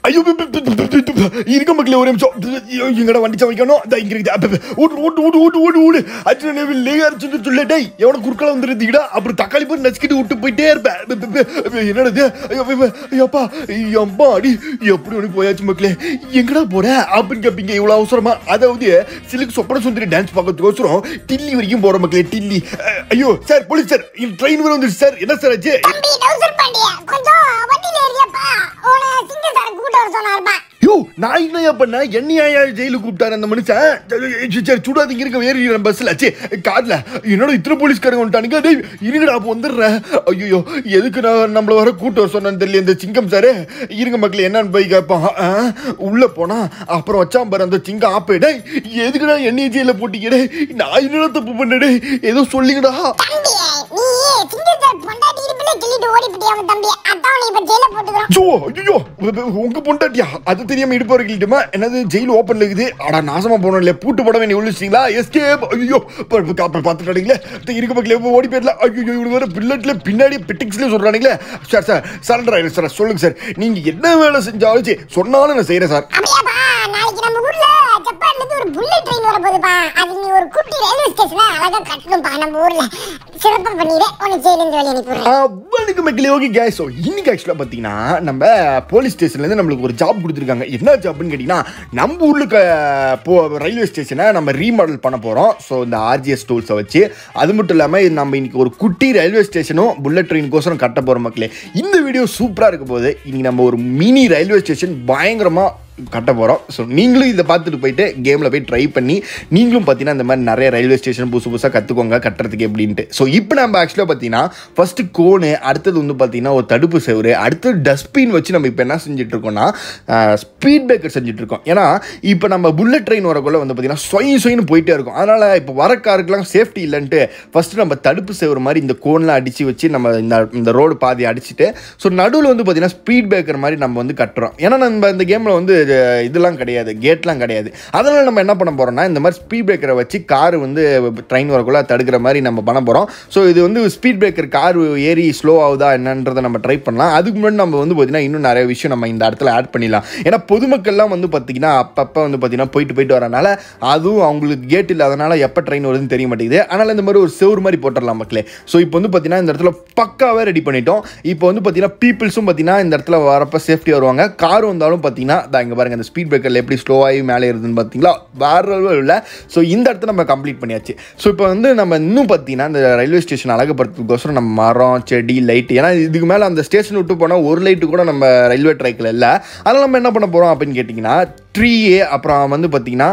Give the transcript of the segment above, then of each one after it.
ஐயோ பி- பி- பி- பி- பி- பி- இருக்க மக்களே ஒரு நிமிஷம் ஐயோ, எங்கடா வண்டி சமைக்கணும் இந்த இங்க இருக்குது அப்ப, அப்ப, ஓடு ஓடு ஓடு ஓடு ஓடு ஓடு அச்சு லேகா அரைச்சு சொல்லு டேய் எவன குறுக்கால வந்துருந்தீங்கடா அப்புறம் தக்காளி போட்டு நச்சுக்கிட்டு விட்டு போயிட்டே இருப்பேன் பி- பி- பி- பி- என்னடா இது ஐயோ, பி- பி- ஐயோப்பா அம்மா அடி எப்படி ஒன்று போயாச்சு மக்களே எங்கடா போற அப்படின்னு கேப்பீங்க இவ்வளவு அவசரமா அதாவது சிலுக்கு சொப்பன சுந்தரி டான்ஸ் பார்க்கறதுக்கோசரம் டில்லி வரைக்கும் போற மக்களே டில்லி அஹ், ஐயோ சார் போலீஸ் சார் ட்ரெயின் வர வந்துருச்சு சார் என்ன சார் ஆச்சு தம்பி டவுசர் பாண்டியா கொஞ்சம் வண்டியில ஏறியப்பா உன சிங்க சார் கூட்ட வர சொன்னாருப்பா யோ நான் என்னையா பண்ண என்னையா ஜெயிலுக்கு கூப்பிட்டாரு அந்த மனுஷன் சரி, சரி சுடாதீங்க இருக்க வேறு பஸ்ல ச்சே கார்ல என்னோட இத்தனை போலீஸ்காரங்க வந்துட்டானுங்க டேய் இருங்கடா அப்போ வந்துடுறேன் ஐயோ எதுக்கு நான் நம்மள வர கூட்டு வர சொன்னேன்னு தெரியல இந்த சிங்கம் சாரு இருங்க மக்கள் என்னன்னு போய் கேட்பான் ஆ, உள்ள போனா அப்புறம் வச்சான் பாரு அந்த சிங்கம் ஆப்பே டேய் எதுக்குடா என்னைய ஜெயில போட்டீங்க டேய் நான் என்னடா தப்பு பண்ண டேய் ஏதோ சொல்லிங்கடா தம்பி நீ சிங்க சார் பொண்டாட்டி இருப்பில கிள்ளிட்டு ஓடிப்பிட்டியா அவன் தம்பி அதான் உன்னை இப்ப ஜெயில போட்டுக்கிறோம் ஜோ ஐயோ உங்க பொண்டாட்டியா அது தெரியாம இடுப்பு வரைக்கிட்டுமா என்னது ஜெயில் ஓப்பன்ல இருக்குது அடா நாசமா போனோம் இல்லையா பூட்டு போட வேண்டிய உள்ளிச்சிங்களா எஸ்கேப் ஐயோ பார்த்துட்டானுங்களே இருக்க பக்கத்துல எப்போ ஓடி போயிடலாம் ஐயோ இவனு வேற பில்லட்ல பின்னாடி பெட்டிக்ஸ்ல சொல்றானுங்களே சார் சார் சரண்டர் ஆயிடும் சார் சொல்லுங்க சார் நீங்க என்ன வேலை செஞ்சாலும் சரி சொன்னாலும் நான் செய்யறேன் சார் அப்படியாப்பா நாளைக்கு நம்ம ஊர்ல ஜப்பான்ல இருந்து ஒரு புல்லட் ட்ரெயின் வர போகுதுப்பா அது நீ ஒரு குட்டி ரயில்வே ஸ்டேஷன்ல அழகா கட்டணும்ப்பா நம்ம ஊர்ல சிறப்பா பண்ணிடு உன்னை ஜெயில இருந்து வெளியே அனுப்பிடுறேன் வணக்கம் மக்களே ஓகே கேஸ் ஸோ இன்னைக்கு ஆக்சுவலாக பார்த்தீங்கன்னா நம்ம போலீஸ் ஸ்டேஷன்லேருந்து நம்மளுக்கு ஒரு ஜாப் கொடுத்துருக்காங்க என்ன ஜாப்னு கேட்டிங்கன்னா நம்ம ஊருக்கு போ ரயில்வே ஸ்டேஷனை நம்ம ரீமாடல் பண்ண போகிறோம் ஸோ இந்த ஆர்ஜிஎஸ் டூல்ஸை வச்சு அது மட்டும் இல்லாமல் நம்ம இன்னைக்கு ஒரு குட்டி ரயில்வே ஸ்டேஷனும் புல்லட் ட்ரெயினுக்கோசரம் கட்ட போகிறோம் மக்களே இந்த வீடியோ சூப்பராக இருக்க போது இன்னைக்கு நம்ம ஒரு மினி ரயில்வே ஸ்டேஷன் பயங்கரமாக கட்ட போகிறோம் ஸோ நீங்களும் இதை பார்த்துட்டு போயிட்டு கேமில் போய் ட்ரை பண்ணி நீங்களும் பார்த்தீங்கன்னா இந்த மாதிரி நிறைய ரயில்வே ஸ்டேஷன் புதுசு புதுசாக கற்றுக்கோங்க கட்டுறதுக்கு எப்படின்ட்டு ஸோ இப்போ நம்ம ஆக்சுவலாக பார்த்தீங்கன்னா ஃபஸ்ட்டு கோனு அடுத்தது வந்து பார்த்தீங்கன்னா ஒரு தடுப்பு செவரு அடுத்தது டஸ்ட்பின் வச்சு நம்ம இப்போ என்ன செஞ்சுட்டு இருக்கோம்னா ஸ்பீட் பிரேக்கர் செஞ்சுட்டு இருக்கோம் ஏன்னா இப்போ நம்ம புல்லட் ட்ரெயின் வரக்குள்ள வந்து பார்த்தீங்கன்னா சொய் சொயின்னு போயிட்டே இருக்கும் அதனால் இப்போ வர காருக்கெல்லாம் சேஃப்டி இல்லைன்ட்டு ஃபஸ்ட்டு நம்ம தடுப்பு செவரு மாதிரி இந்த கோன்லாம் அடித்து வச்சு நம்ம இந்த இந்த ரோடு பாதி அடிச்சுட்டு ஸோ நடுவில் வந்து பார்த்தீங்கன்னா ஸ்பீட் பிரேக்கர் மாதிரி நம்ம வந்து கட்டுறோம் ஏன்னா நம்ம இந்த கேமில் வந்து இது- இதெல்லாம் கிடையாது கேட்லாம் கிடையாது அதனால் நம்ம என்ன பண்ண போகிறோம்னா இந்த மாதிரி ஸ்பீட் பிரேக்கரை வச்சு கார் வந்து ட்ரெயின் வரக்குள்ள தடுக்கிற மாதிரி நம்ம பண்ண போகிறோம் ஸோ இது வந்து ஸ்பீட் பிரேக்கர் கார் ஏறி ஸ்லோ ஆகுதா என்னன்றதை நம்ம ட்ரை பண்ணலாம் அதுக்கு முன்னாடி நம்ம வந்து பார்த்தீங்கன்னா இன்னும் நிறைய விஷயம் நம்ம இந்த இடத்துல ஆட் பண்ணிடலாம் ஏன்னா பொதுமக்கள்லாம் வந்து பார்த்தீங்கன்னா அப்பப்போ வந்து பார்த்தீங்கன்னா போயிட்டு போயிட்டு வரனால அதுவும் அவங்களுக்கு கேட் இல்லாதனால எப்போ ட்ரெயின் வருதுன்னு தெரிய மாட்டேங்குது அதனால் இந்த மாதிரி ஒரு செவுறு மாதிரி போட்டுடலாம் மக்களே ஸோ இப்போ வந்து பார்த்தீங்கன்னா இந்த இடத்துல பக்காவே ரெடி பண்ணிட்டோம் இப்போ வந்து பார்த்தீங்கன்னா பீப்புள்ஸும் பார்த்தீங்கன்னா இந்த இடத்துல வரப்போ சேஃப்டி வருவாங்க கார் வந்தாலும் பார்த்தீங்கன்னா இதா இங்கே பாருங்க அந்த ஸ்பீட் பிரேக்கரில் எப்படி ஸ்லோவாகி மேலே ஏறுதுன்னு பார்த்தீங்களா வேற இல்லை ஸோ இந்த இடத்த நம்ம கம்ப்ளீட் பண்ணியாச்சு ஸோ இப்போ வந்து நம்ம இன்னும் பார்த்தீங்கன்னா இந்த ரயில்வே ஸ்டேஷன் அழகுபடுத்துறதுக்கோசரம் நம்ம மரம் செடி லைட் ஏன்னா இதுக்கு மேலே அந்த ஸ்டேஷன் விட்டு போனால் ஒரு லைட்டு கூட நம்ம ரயில்வே ட்ராக்கில் இல்லை அதனால் நம்ம என்ன பண்ண போகிறோம் அப்படின்னு கேட்டிங்கன்னா ட்ரீயே அப்புறம் வந்து பார்த்தீங்கன்னா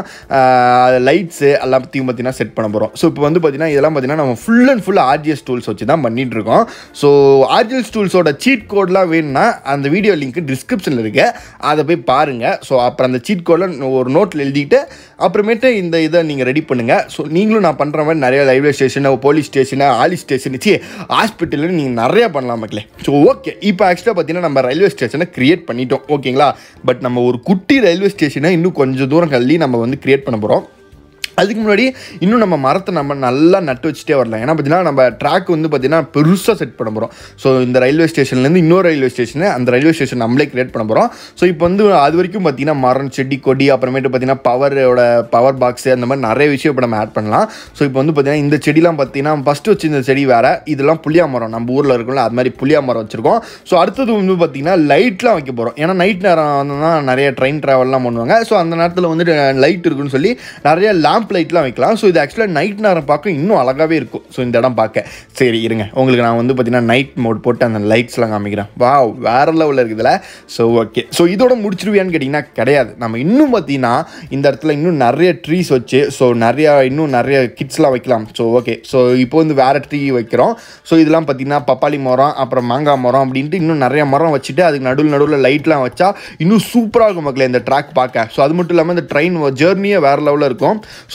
லைட்ஸு எல்லாத்தையும் பார்த்தீங்கன்னா செட் பண்ண போகிறோம் ஸோ இப்போ வந்து பார்த்தீங்கன்னா இதெல்லாம் பார்த்தீங்கன்னா நம்ம full and full RGS tools வச்சு தான் பண்ணிட்டு இருக்கோம் ஸோ ஆர்ஜிஎஸ் டூல்ஸோட சீட் கோட்லாம் வேணும்னா அந்த வீடியோ லிங்க் டிஸ்கிரிப்ஷனில் இருக்கு அதை போய் பாருங்கள் ஸோ அப்புறம் அந்த சீட் கோடில் ஒரு நோட்டில் எழுதிட்டு அப்புறமேட்டு இந்த இதை நீங்கள் ரெடி பண்ணுங்கள் ஸோ நீங்களும் நான் பண்ணுற மாதிரி நிறைய ரயில்வே ஸ்டேஷனு போலீஸ் ஸ்டேஷனு ஆலி ஸ்டேஷன் சி ஹாஸ்பிட்டலு நீங்கள் நிறைய பண்ணலாம் மக்களே ஸோ ஓகே இப்போ ஆக்சுவலாக பார்த்தீங்கன்னா நம்ம ரயில்வே ஸ்டேஷனை கிரியேட் பண்ணிட்டோம் ஓகேங்களா பட் நம்ம ஒரு குட்டி ரயில்வே ஸ்டேஷனை இன்னும் கொஞ்சம் தூரம் தள்ளி நம்ம வந்து கிரியேட் பண்ண போகிறோம் அதுக்கு முன்னாடி இன்னும் நம்ம மரத்தை நம்ம நல்லா நட்டு வச்சுட்டே வரலாம் ஏன்னா பார்த்தீங்கன்னா நம்ம ட்ராக் வந்து பார்த்தீங்கன்னா பெருசாக செட் பண்ண போகிறோம் ஸோ இந்த ரயில்வே ஸ்டேஷன்லேருந்து இன்னொரு ரயில்வே ஸ்டேஷனு அந்த ரயில்வே ஸ்டேஷன் நம்மளே கிரியேட் பண்ண போகிறோம் ஸோ இப்போ வந்து அது வரைக்கும் பார்த்தீங்கன்னா மரம் செடி கொடி அப்புறமேட்டு பார்த்தீங்கன்னா பவரோட பவர் பாக்ஸு அந்த மாதிரி நிறைய விஷயம் இப்போ நம்ம ஆட் பண்ணலாம் ஸோ இப்போ வந்து பார்த்தீங்கன்னா இந்த செடிலாம் பார்த்தீங்கன்னா ஃபஸ்ட்டு வச்சு இந்த செடி வேறு இதெல்லாம் புளியா மரம் நம்ம ஊரில் இருக்கும்ல அது மாதிரி புளியா மரம் வச்சுருக்கோம் ஸோ அடுத்தது வந்து பார்த்தீங்கன்னா லைட்லாம் வைக்க போகிறோம் ஏன்னா நைட் நேரம் வந்து நிறைய ட்ரெயின் ட்ராவல்லாம் பண்ணுவாங்க ஸோ அந்த நேரத்தில் வந்து லைட் இருக்குன்னு சொல்லி நிறைய லேம்ப் லைட்லாம் வைக்கலாம் ஸோ இது ஆக்சுவலாக நைட் நேரம் பார்க்க இன்னும் அழகாகவே இருக்கும் ஸோ இந்த இடம் பார்க்க சரி இருங்க உங்களுக்கு நான் வந்து பார்த்தீங்கன்னா நைட் மோட் போட்டு அந்த லைட்ஸ்லாம் காமிக்கிறேன் வா வேற லெவலில் இருக்குதுல ஸோ ஓகே ஸோ இதோட முடிச்சிருவியான்னு கேட்டிங்கன்னா கிடையாது நம்ம இன்னும் பார்த்தீங்கன்னா இந்த இடத்துல இன்னும் நிறைய ட்ரீஸ் வச்சு ஸோ நிறைய இன்னும் நிறைய கிட்ஸ்லாம் வைக்கலாம் ஸோ ஓகே ஸோ இப்போ வந்து வேறு ட்ரீ வைக்கிறோம் ஸோ இதெல்லாம் பார்த்தீங்கன்னா பப்பாளி மரம் அப்புறம் மாங்காய் மரம் அப்படின்ட்டு இன்னும் நிறைய மரம் வச்சுட்டு அதுக்கு நடுவில் நடுவில் லைட்லாம் வச்சா இன்னும் சூப்பராக இருக்கும் மக்களே இந்த ட்ராக் பார்க்க ஸோ அது மட்டும் இல்லாமல் இந்த ட்ரெயின் ஜேர்னியே வேறு லெவலில் இருக்கும் ஸோ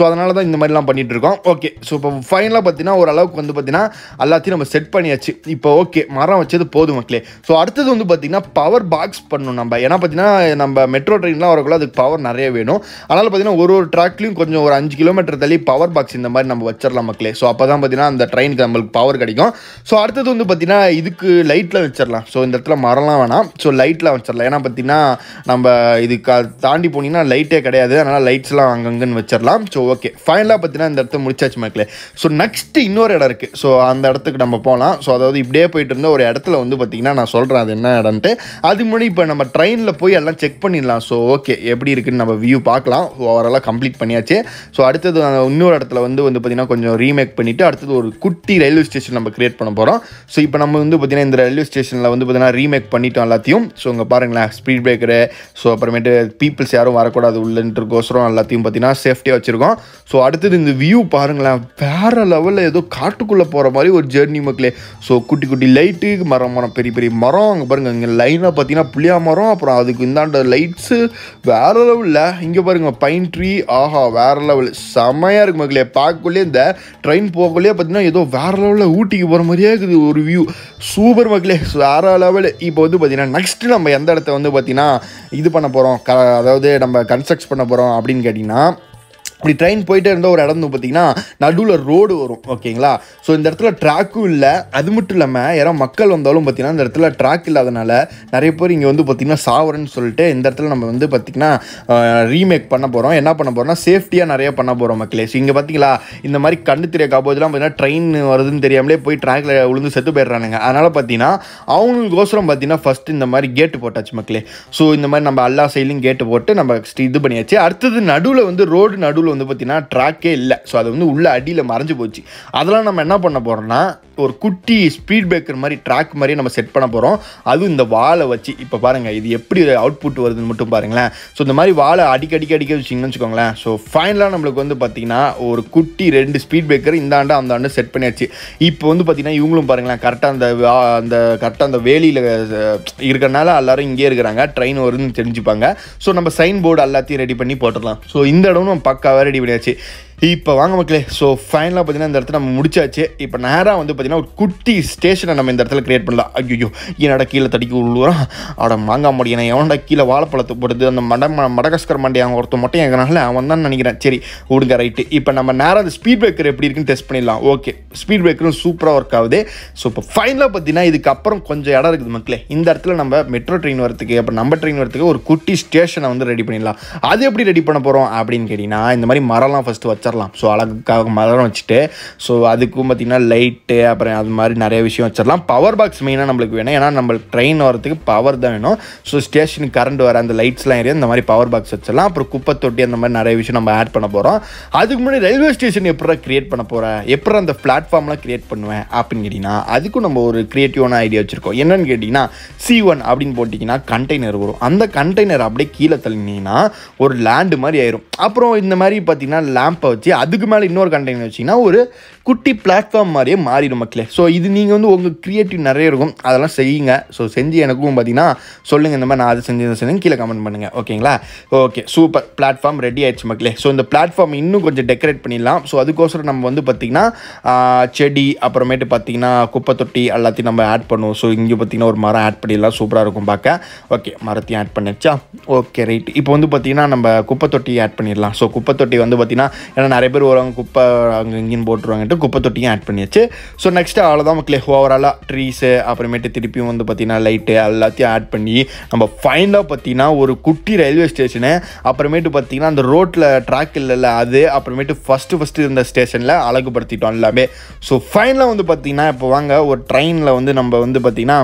அதனால தான் இந்த மாதிரிலாம் பண்ணிட்டு இருக்கோம் ஓகே ஸோ இப்போ ஃபைனலாக பார்த்தீங்கன்னா ஓரளவுக்கு வந்து பார்த்தீங்கன்னா எல்லாத்தையும் நம்ம செட் பண்ணியாச்சு இப்போ ஓகே மரம் வச்சது போதும் மக்களே ஸோ அடுத்தது வந்து பார்த்தீங்கன்னா பவர் பாக்ஸ் பண்ணணும் நம்ம ஏன்னா பார்த்தீங்கன்னா நம்ம மெட்ரோ ட்ரெயின்லாம் வரக்குள்ள அதுக்கு பவர் நிறைய வேணும் அதனால் பார்த்தீங்கன்னா ஒரு ஒரு ட்ராக்லையும் கொஞ்சம் ஒரு அஞ்சு கிலோமீட்டர் தள்ளி பவர் பாக்ஸ் இந்த மாதிரி நம்ம வச்சிடலாம் மக்களே ஸோ அப்போ தான் பார்த்தீங்கன்னா அந்த ட்ரெயினுக்கு நம்மளுக்கு பவர் கிடைக்கும் ஸோ அடுத்தது வந்து பார்த்தீங்கன்னா இதுக்கு லைட்டில் வச்சிடலாம் ஸோ இந்த இடத்துல மரம்லாம் வேணாம் ஸோ லைட்டில் வச்சிடலாம் ஏன்னா பார்த்தீங்கன்னா நம்ம இதுக்கு அது தாண்டி போனீங்கன்னா லைட்டே கிடையாது அதனால் லைட்ஸ்லாம் அங்கங்கன்னு வச்சிடலாம் ஸோ ஓகே ஃபைனலாக பார்த்தீங்கன்னா இந்த இடத்த முடிச்சாச்சு மக்களே ஸோ நெக்ஸ்ட் இன்னொரு இடம் இருக்குது ஸோ அந்த இடத்துக்கு நம்ம போகலாம் ஸோ அதாவது இப்படியே போயிட்டு இருந்த ஒரு இடத்துல வந்து பார்த்தீங்கன்னா நான் சொல்கிறேன் அது என்ன இடம்ட்டு அதுக்கு முன்னாடி இப்போ நம்ம ட்ரெயினில் போய் எல்லாம் செக் பண்ணிடலாம் ஸோ ஓகே எப்படி இருக்குன்னு நம்ம வியூ பார்க்கலாம் ஓவராலாக கம்ப்ளீட் பண்ணியாச்சு ஸோ அடுத்தது அந்த இன்னொரு இடத்துல வந்து வந்து பார்த்தீங்கன்னா கொஞ்சம் ரீமேக் பண்ணிவிட்டு அடுத்தது ஒரு குட்டி ரயில்வே ஸ்டேஷன் நம்ம கிரியேட் பண்ண போகிறோம் ஸோ இப்போ நம்ம வந்து பார்த்தீங்கன்னா இந்த ரயில்வே ஸ்டேஷனில் வந்து பார்த்தீங்கன்னா ரீமேக் பண்ணிட்டோம் எல்லாத்தையும் ஸோ இங்கே பாருங்களேன் ஸ்பீட் பிரேக்கரு ஸோ அப்புறமேட்டு பீப்புள்ஸ் யாரும் வரக்கூடாது உள்ளன்ட்டுக்கோசரம் எல்லாத்தையும் பார்த்தீங்கன்னா சேஃப்டியாக வச்சுருக்கோம் ஸோ அடுத்தது இந்த வியூ பாருங்களேன் வேறு லெவலில் ஏதோ காட்டுக்குள்ளே போகிற மாதிரி ஒரு ஜேர்னி மக்களே ஸோ குட்டி குட்டி லைட்டு மரம் மரம் பெரிய பெரிய மரம் அங்கே பாருங்கள் இங்கே லைனாக பார்த்தீங்கன்னா புளியா மரம் அப்புறம் அதுக்கு இந்தாண்ட லைட்ஸு வேறு லெவலில் இங்கே பாருங்க பைன் ட்ரீ ஆஹா வேறு லெவல் செமையாக இருக்கு மக்களே பார்க்கக்குள்ளே இந்த ட்ரெயின் போகக்குள்ளே பார்த்தீங்கன்னா ஏதோ வேறு லெவலில் ஊட்டிக்கு போகிற மாதிரியே இருக்குது ஒரு வியூ சூப்பர் மக்களே வேறு லெவல் இப்போ வந்து பார்த்தீங்கன்னா நெக்ஸ்ட்டு நம்ம எந்த இடத்த வந்து பார்த்தீங்கன்னா இது பண்ண போகிறோம் க அதாவது நம்ம கன்ஸ்ட்ரக்ட் பண்ண போகிறோம் அப்படின்னு கேட்டிங்கன்னா இப்படி ட்ரெயின் போயிட்டே இருந்தால் ஒரு இடம் வந்து பார்த்தீங்கன்னா நடுவில் ரோடு வரும் ஓகேங்களா ஸோ இந்த இடத்துல ட்ராக்கும் இல்லை அது மட்டும் இல்லாமல் யாரோ மக்கள் வந்தாலும் பார்த்தீங்கன்னா இந்த இடத்துல ட்ராக் இல்லாதனால நிறைய பேர் இங்கே வந்து பார்த்தீங்கன்னா சாவரன்னு சொல்லிட்டு இந்த இடத்துல நம்ம வந்து பார்த்தீங்கன்னா ரீமேக் பண்ண போகிறோம் என்ன பண்ண போகிறோம்னா சேஃப்டியாக நிறைய பண்ண போகிறோம் மக்களே ஸோ இங்கே பார்த்தீங்களா இந்த மாதிரி கண்ணு தெரிய காப்போதெல்லாம் பார்த்தீங்கன்னா ட்ரெயின் வருதுன்னு தெரியாமலே போய் ட்ராக்ல விழுந்து செத்து போயிடுறானுங்க அதனால் பார்த்தீங்கன்னா அவங்களுக்கோசரம் பார்த்தீங்கன்னா ஃபஸ்ட் இந்த மாதிரி கேட்டு போட்டாச்சு மக்களே ஸோ இந்த மாதிரி நம்ம எல்லா சைட்லையும் கேட்டு போட்டு நம்ம இது பண்ணியாச்சு அடுத்தது நடுவில் வந்து ரோடு நடுவில் வந்து பார்த்தீங்கன்னா ட்ராக்கே இல்லை ஸோ அது வந்து உள்ள அடியில் மறைஞ்சு போச்சு அதெல்லாம் நம்ம என்ன பண்ண போகிறோம்னா ஒரு குட்டி ஸ்பீட் பிரேக்கர் மாதிரி ட்ராக் மாதிரி நம்ம செட் பண்ண போகிறோம் அதுவும் இந்த வாழை வச்சு இப்போ பாருங்கள் இது எப்படி அவுட்புட் வருதுன்னு மட்டும் பாருங்களேன் ஸோ இந்த மாதிரி வாழை அடிக்கடிக்க அடிக்க வச்சிங்கன்னு வச்சுக்கோங்களேன் ஸோ ஃபைனலாக நம்மளுக்கு வந்து பார்த்தீங்கன்னா ஒரு குட்டி ரெண்டு ஸ்பீட் பிரேக்கர் இந்த ஆண்டு அந்த ஆண்டு செட் பண்ணியாச்சு இப்போ வந்து பார்த்தீங்கன்னா இவங்களும் பாருங்களேன் கரெக்டாக அந்த வா- அந்த கரெக்டாக அந்த வேலியில் இருக்கிறனால எல்லாரும் இங்கே இருக்கிறாங்க ட்ரெயின் வருதுன்னு தெரிஞ்சுப்பாங்க ஸோ நம்ம சைன் போர்டு எல்லாத்தையும் ரெடி பண்ணி போட்டுடலாம் ஸோ இந்த இடமும் நம்ம பக்காவாக ரெடி பண்ணியாச்சு இப்போ வாங்க மக்களே ஸோ ஃபைனலாக பார்த்தீங்கன்னா இந்த இடத்துல நம்ம முடிச்சாச்சு இப்போ நேராக வந்து பார்த்தீங்கன்னா ஒரு குட்டி ஸ்டேஷனை நம்ம இந்த இடத்துல கிரியேட் பண்ணலாம் ஐயோ என்னடா கீழே தடிக்கி விழுவுறான் அட மாங்காய் முடியணும் எவன்டா கீழே வாழைப்பழத்தை போடுது அந்த மட மடகஸ்கர் மண்டி அவன் ஒருத்தன் மட்டும் எங்கனால அவன் தான் நினைக்கிறேன் சரி விடுங்க ரைட்டு இப்போ நம்ம நேராக அந்த ஸ்பீட் பிரேக்கர் எப்படி இருக்குன்னு டெஸ்ட் பண்ணிடலாம் ஓகே ஸ்பீட் பிரேக்கரும் சூப்பராக ஒர்க் ஆகுது ஸோ இப்போ ஃபைனலாக பார்த்தீங்கன்னா இதுக்கப்புறம் கொஞ்சம் இடம் இருக்குது மக்களே இந்த இடத்துல நம்ம மெட்ரோ ட்ரெயின் வரதுக்கு அப்புறம் நம்ம ட்ரெயின் வரதுக்கு ஒரு குட்டி ஸ்டேஷனை வந்து ரெடி பண்ணிடலாம் அது எப்படி ரெடி பண்ண போகிறோம் அப்படின்னு கேட்டிங்கன்னா இந்த மாதிரி மரம்லாம் ஃபஸ்ட்டு வச்சிடலாம் ஸோ அழகுக்காக மரம் வச்சுட்டு ஸோ அதுக்கும் பார்த்தீங்கன்னா லைட்டு அப்புறம் அது மாதிரி நிறைய விஷயம் வச்சிடலாம் பவர் பாக்ஸ் மெயினாக நம்மளுக்கு வேணும் ஏன்னா நம்ம ட்ரெயின் வரதுக்கு பவர் தான் வேணும் ஸோ ஸ்டேஷனுக்கு கரண்ட் வர அந்த லைட்ஸ்லாம் ஏரியா இந்த மாதிரி பவர் பாக்ஸ் வச்சிடலாம் அப்புறம் குப்பை தொட்டி அந்த மாதிரி நிறைய விஷயம் நம்ம ஆட் பண்ண போகிறோம் அதுக்கு முன்னாடி ரயில்வே ஸ்டேஷன் எப்படா கிரியேட் பண்ண போகிறேன் எப்படி அந்த பிளாட்ஃபார்ம்லாம் கிரியேட் பண்ணுவேன் அப்படின்னு கேட்டிங்கன்னா அதுக்கும் நம்ம ஒரு கிரியேட்டிவான ஐடியா வச்சுருக்கோம் என்னன்னு கேட்டிங்கன்னா சி ஒன் அப்படின்னு போட்டிங்கன்னா கண்டெய்னர் வரும் அந்த கண்டெய்னர் அப்படியே கீழே தள்ளினீங்கன்னா ஒரு லேண்டு மாதிரி ஆயிரும் அப்புறம் இந்த மாதிரி பார்த்தீங்கன்னா லேம்பை வச்சு அதுக்கு மேலே இன்னொரு கண்டெய்னர் வச்சிங்கன்னா ஒரு குட்டி பிளாட்ஃபார்ம் மாதிரியே மாறிடும் மக்களே ஸோ இது நீங்கள் வந்து உங்கள் க்ரியேட்டிவ் நிறைய இருக்கும் அதெல்லாம் செய்யுங்க ஸோ செஞ்சு எனக்கும் பார்த்தீங்கன்னா சொல்லுங்கள் இந்த மாதிரி நான் அது செஞ்சு இதை செஞ்சு கீழே கமெண்ட் பண்ணுங்கள் ஓகேங்களா ஓகே சூப்பர் பிளாட்ஃபார்ம் ரெடி ஆயிடுச்சு மக்களே ஸோ இந்த பிளாட்ஃபார்ம் இன்னும் கொஞ்சம் டெக்கரேட் பண்ணிடலாம் ஸோ அதுக்கோசரம் நம்ம வந்து பார்த்திங்கன்னா ஆஹ், செடி அப்புறமேட்டு பார்த்திங்கன்னா குப்பை தொட்டி எல்லாத்தையும் நம்ம ஆட் பண்ணுவோம் ஸோ இங்கே பார்த்திங்கன்னா ஒரு மரம் ஆட் பண்ணிடலாம் சூப்பராக இருக்கும் பார்க்க ஓகே மரத்தையும் ஆட் பண்ணிச்சா ஓகே ரைட் இப்போ வந்து பார்த்திங்கன்னா நம்ம குப்பை தொட்டி ஆட் பண்ணிடலாம் ஸோ குப்பை தொட்டி வந்து பார்த்திங்கன்னா ஏன்னா நிறைய பேர் வருவாங்க குப்பை அங்கே இங்கேன்னு போட்டுருவாங்கன்ட்டு குப்பை தொட்டியும் ஆட் பண்ணியாச்சு ஸோ நெக்ஸ்ட்டு அவ்வளோதான் மக்களே ஓவராலாக ட்ரீஸு அப்புறமேட்டு திருப்பியும் வந்து பார்த்திங்கன்னா லைட்டு எல்லாத்தையும் ஆட் பண்ணி நம்ம ஃபைனலாக பார்த்தீங்கன்னா ஒரு குட்டி ரயில்வே ஸ்டேஷனு அப்புறமேட்டு பார்த்தீங்கன்னா அந்த ரோட்டில் ட்ராக் இல்லைல்ல அது அப்புறமேட்டு ஃபஸ்ட்டு ஃபஸ்ட்டு இருந்த ஸ்டேஷனில் அழகுபடுத்திட்டோம் எல்லாமே ஸோ ஃபைனலாக வந்து பார்த்திங்கன்னா இப்போ வாங்க ஒரு ட்ரெயினில் வந்து நம்ம வந்து பார்த்திங்கன்னா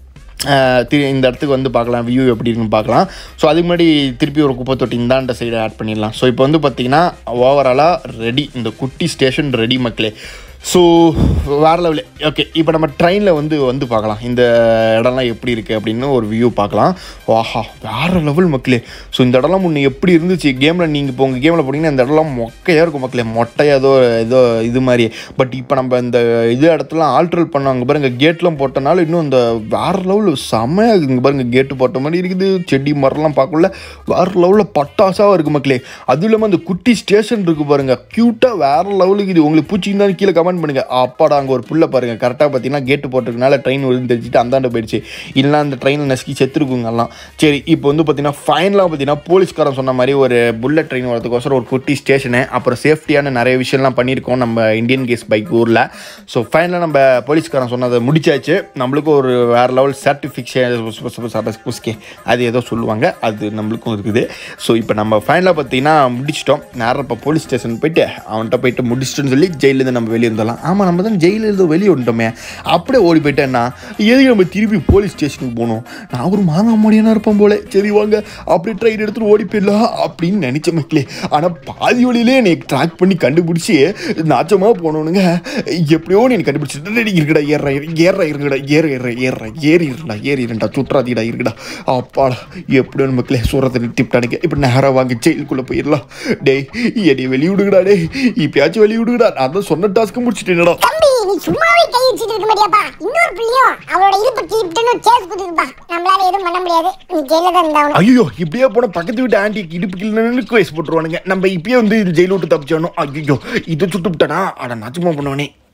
ஆஹ் திரு இந்த இடத்துக்கு வந்து பார்க்கலாம் வியூ எப்படி இருக்குன்னு பார்க்கலாம் ஸோ அதுக்கு முன்னாடி திருப்பி ஒரு குப்பை தொட்டி இந்தாண்ட சைடு ஆட் பண்ணிடலாம் ஸோ இப்போ வந்து பார்த்தீங்கன்னா ஓவராலாக ரெடி இந்த குட்டி ஸ்டேஷன் ரெடி மக்களே ஸோ வேறு லெவலு ஓகே இப்போ நம்ம ட்ரெயினில் வந்து வந்து பார்க்கலாம் இந்த இடம்லாம் எப்படி இருக்குது அப்படின்னு ஒரு வியூ பார்க்கலாம் வாஹா வேறு லெவல் மக்களே ஸோ இந்த இடம்லாம் முன்ன எப்படி இருந்துச்சு கேமில் நீங்கள் இப்போ உங்கள் கேமில் போனீங்கன்னா இந்த இடம்லாம் மொக்கையாக இருக்கும் மக்களே மொட்டையாக ஏதோ ஏதோ இது மாதிரி பட் இப்போ நம்ம இந்த இது இடத்துலாம் ஆல்ட்ரல் பண்ணாங்க பாருங்க கேட்லாம் போட்டனால இன்னும் இந்த வேறு லெவலில் செம்மையாக இங்கே பாருங்க கேட்டு போட்ட மாதிரி இருக்குது செடி மரம்லாம் பார்க்கல வேறு லெவலில் பட்டாசாக இருக்குது மக்களே அதுவும் இல்லாமல் அந்த குட்டி ஸ்டேஷன் இருக்குது பாருங்க க்யூட்டாக வேறு லெவலுக்கு இது உங்களுக்கு பூச்சிருந்தாலும் கீழே கமெண்ட் பண்ணுங்க அப்பாடா அங்கே ஒரு புல்லை பாருங்க கரெக்டாக பார்த்தீங்கன்னா கேட்டு போட்டிருக்கனால ட்ரெயின் விழுந்து தெரிஞ்சுட்டு அந்தாண்டு போயிடுச்சு இல்லைனா அந்த ட்ரெயினில் நசுக்கி செத்துருக்குங்க எல்லாம் சரி இப்போ வந்து பார்த்தீங்கன்னா ஃபைனலாக பார்த்தீங்கன்னா போலீஸ்காரன் சொன்ன மாதிரி ஒரு புல்லட் ட்ரெயின் வரதுக்கோசரம் ஒரு குட்டி ஸ்டேஷனு அப்புறம் சேஃப்டியான நிறைய விஷயம்லாம் பண்ணியிருக்கோம் நம்ம இந்தியன் கேஸ் பைக் ஊரில் ஸோ ஃபைனலாக நம்ம போலீஸ்காரன் சொன்னதை முடிச்சாச்சு நம்மளுக்கும் ஒரு வேறு லெவல் சர்டிஃபிகேஷன் அது ஏதோ சொல்லுவாங்க அது நம்மளுக்கும் இருக்குது ஸோ இப்போ நம்ம ஃபைனலாக பார்த்தீங்கன்னா முடிச்சிட்டோம் நேரம் இப்போ போலீஸ் ஸ்டேஷன் போயிட்டு அவன்கிட்ட போயிட்டு முடிச்சிட்டோன்னு சொல்லி ஜெயிலேருந்து நம்ம வெளியே இருந்தலாம் ஆமாம் நம்ம தான் ஜெயிலேருந்து வெளியே வந்துட்டோமே அப்படியே ஓடி போயிட்டேன்னா எதுக்கு நம்ம திருப்பி போலீஸ் ஸ்டேஷனுக்கு போகணும் நான் ஒரு மாங்கா முடியனா இருப்பேன் போல சரி வாங்க அப்படியே ட்ரெயின் எடுத்துட்டு ஓடி போயிடலாம் அப்படின்னு நினச்ச மக்களே ஆனால் பாதி வழியிலே என்னை ட்ராக் பண்ணி கண்டுபிடிச்சி நாச்சமாக போனவனுங்க எப்படியோ நீ கண்டுபிடிச்சிட்டு "டேய், இருக்குடா ஏற ஏற இருக்குடா ஏற ஏற ஏற ஏறி இருடா ஏறி இருண்டா சுற்றாதீடா இருக்குடா அப்பாடா எப்படியோ மக்களே சூரத்தை நிறுத்திவிட்டானுங்க இப்போ நேராக வாங்க ஜெயிலுக்குள்ளே போயிடலாம் டேய் என்னை வெளிவிடுங்கடா டேய் இப்பயாச்சும் வெளிவிடுங்கடா நான் தான் சொன்ன டாஸ்க்கு முடிச்சிட்டேனடா தம்பி நீ சும்மாவே கை வச்சுட்டு இருக்க மாட்டியாப்பா இன்னொரு பிள்ளையும் அவளோட இடுப்பு கிளிப்ட்டுன்னு சேஸ் குடுக்குப்பா நம்மளால எதுவும் பண்ண முடியாது நீ ஜெயில தான் இருந்தாவணும் ஐயோ இப்படியே போன பக்கத்து வீட்டு ஆண்டிக்கு இடுப்பு கிள்ளனுக்கு வயசு போட்டுருவானுங்க நம்ம இப்பயே வந்து ஜெயில விட்டு தப்பிச்சோணும் ஐயோ இதை சுட்டு விட்டானா அட நாச்சமா பண்ணுவானே